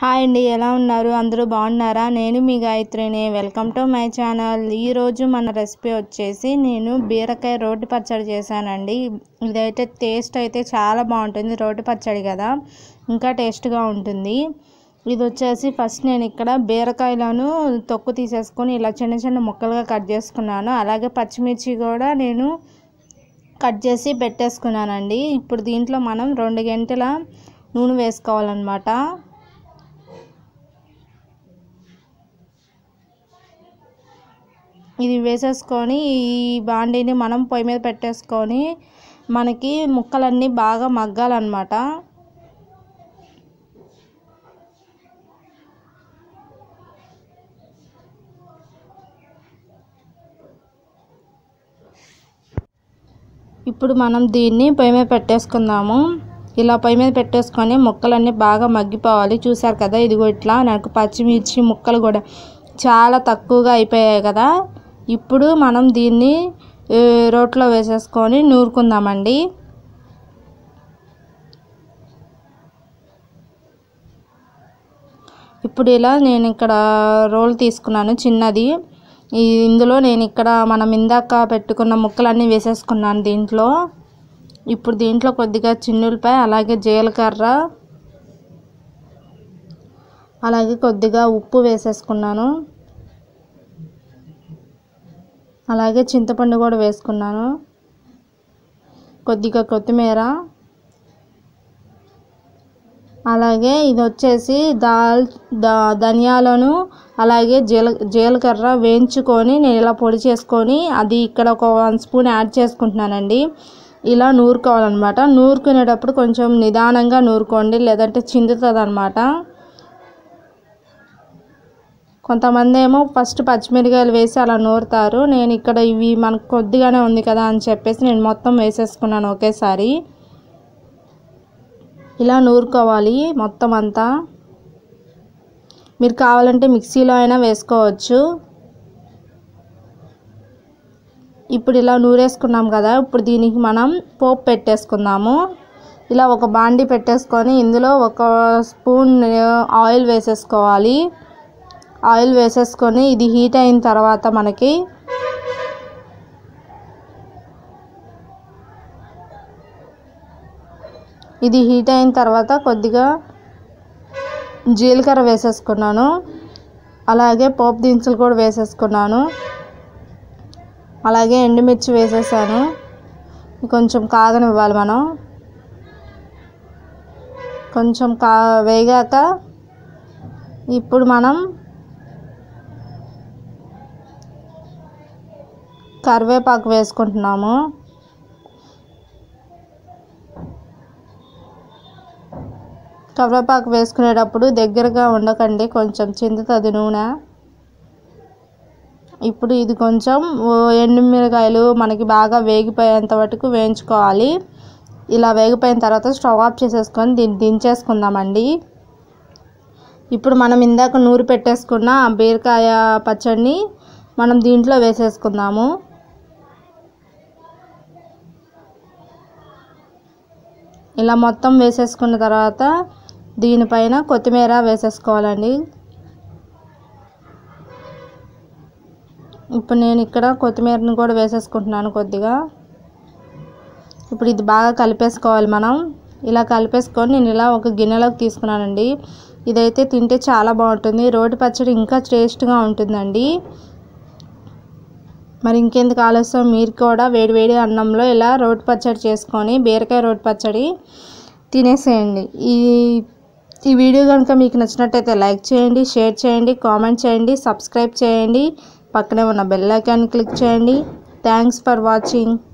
hi అండి ఎలా ఉన్నారు అందరూ బాగున్నారా నేను మీ గాయత్రిని వెల్కమ్ టు మై ఛానల్ ఈరోజు మన రెసిపీ వచ్చేసి నేను బీరకాయ రోటి పచ్చడి చేశానండి ఇదైతే టేస్ట్ అయితే చాలా బాగుంటుంది రోటి పచ్చడి కదా ఇంకా టేస్ట్గా ఉంటుంది ఇది వచ్చేసి ఫస్ట్ నేను ఇక్కడ బీరకాయలను తొక్కు తీసేసుకొని ఇలా చిన్న చిన్న ముక్కలుగా కట్ చేసుకున్నాను అలాగే పచ్చిమిర్చి కూడా నేను కట్ చేసి పెట్టేసుకున్నానండి ఇప్పుడు దీంట్లో మనం రెండు గంటల నూనె వేసుకోవాలన్నమాట ఇది వేసేసుకొని ఈ బాండీని మనం పొయ్యి మీద పెట్టేసుకొని మనకి ముక్కలన్నీ బాగా మగ్గాలన్నమాట ఇప్పుడు మనం దీన్ని పొయ్యి మీద పెట్టేసుకుందాము ఇలా పొయ్యి మీద పెట్టేసుకొని ముక్కలన్నీ బాగా మగ్గిపోవాలి చూసారు కదా ఇదిగో ఇట్లా నాకు పచ్చిమిర్చి ముక్కలు కూడా చాలా తక్కువగా అయిపోయాయి కదా ఇప్పుడు మనం దీన్ని రోట్లో వేసేసుకొని నూరుకుందామండి ఇప్పుడు ఇలా నేను ఇక్కడ రోల్ తీసుకున్నాను చిన్నది ఇందులో నేను ఇక్కడ మనం ఇందాక పెట్టుకున్న ముక్కలన్నీ వేసేసుకున్నాను దీంట్లో ఇప్పుడు దీంట్లో కొద్దిగా చిన్నులపై అలాగే జీలకర్ర అలాగే కొద్దిగా ఉప్పు వేసేసుకున్నాను అలాగే చింతపండు కూడా వేసుకున్నాను కొద్దిగా కొత్తిమీర అలాగే ఇది వచ్చేసి దాల్ దా ధనియాలను అలాగే జీల జీలకర్ర వేయించుకొని నేను ఇలా పొడి చేసుకొని అది ఇక్కడ ఒక వన్ స్పూన్ యాడ్ చేసుకుంటున్నానండి ఇలా నూరుకోవాలన్నమాట నూరుకునేటప్పుడు కొంచెం నిదానంగా నూరుకోండి లేదంటే చిందుతుంది అనమాట కొంతమంది ఏమో ఫస్ట్ పచ్చిమిరకాయలు వేసి అలా నూరుతారు నేను ఇక్కడ ఇవి మనకు కొద్దిగానే ఉంది కదా అని చెప్పేసి నేను మొత్తం వేసేసుకున్నాను ఒకేసారి ఇలా నూరుకోవాలి మొత్తం అంతా మీరు కావాలంటే మిక్సీలో అయినా వేసుకోవచ్చు ఇప్పుడు ఇలా నూరేసుకున్నాం కదా ఇప్పుడు దీనికి మనం పోపు పెట్టేసుకుందాము ఇలా ఒక బాండి పెట్టేసుకొని ఇందులో ఒక స్పూన్ ఆయిల్ వేసేసుకోవాలి ఆయిల్ వేసేసుకొని ఇది హీట్ అయిన తర్వాత మనకి ఇది హీట్ అయిన తర్వాత కొద్దిగా జీలకర్ర వేసేసుకున్నాను అలాగే పోపు దినుసులు కూడా వేసేసుకున్నాను అలాగే ఎండుమిర్చి వేసేసాను కొంచెం కాగనివ్వాలి మనం కొంచెం కా వేగాక ఇప్పుడు మనం కరివేపాకు వేసుకుంటున్నాము కరివేపాకు వేసుకునేటప్పుడు దగ్గరగా ఉండకండి కొంచెం చిందుతుంది నూనె ఇప్పుడు ఇది కొంచెం ఎండుమిరకాయలు మనకి బాగా వేగిపోయేంత వరకు వేయించుకోవాలి ఇలా వేగిపోయిన తర్వాత స్టవ్ ఆఫ్ చేసేసుకొని దీన్ని దించేసుకుందామండి ఇప్పుడు మనం ఇందాక నూరు పెట్టేసుకున్న బీరకాయ పచ్చడిని మనం దీంట్లో వేసేసుకుందాము ఇలా మొత్తం వేసేసుకున్న తర్వాత దీనిపైన కొత్తిమీర వేసేసుకోవాలండి ఇప్పుడు నేను ఇక్కడ కొత్తిమీరని కూడా వేసేసుకుంటున్నాను కొద్దిగా ఇప్పుడు ఇది బాగా కలిపేసుకోవాలి మనం ఇలా కలిపేసుకొని నేను ఇలా ఒక గిన్నెలోకి తీసుకున్నానండి ఇదైతే తింటే చాలా బాగుంటుంది రోటి పచ్చడి ఇంకా టేస్ట్గా ఉంటుందండి మరి ఇంకెందుకు ఆలస్యం మీరు కూడా వేడివేడి అన్నంలో ఇలా రోటి పచ్చడి చేసుకొని బీరకాయ రోటి పచ్చడి తినేసేయండి ఈ ఈ వీడియో కనుక మీకు నచ్చినట్టయితే లైక్ చేయండి షేర్ చేయండి కామెంట్ చేయండి సబ్స్క్రైబ్ చేయండి పక్కనే ఉన్న బెల్ ఐకాన్ క్లిక్ చేయండి థ్యాంక్స్ ఫర్ వాచింగ్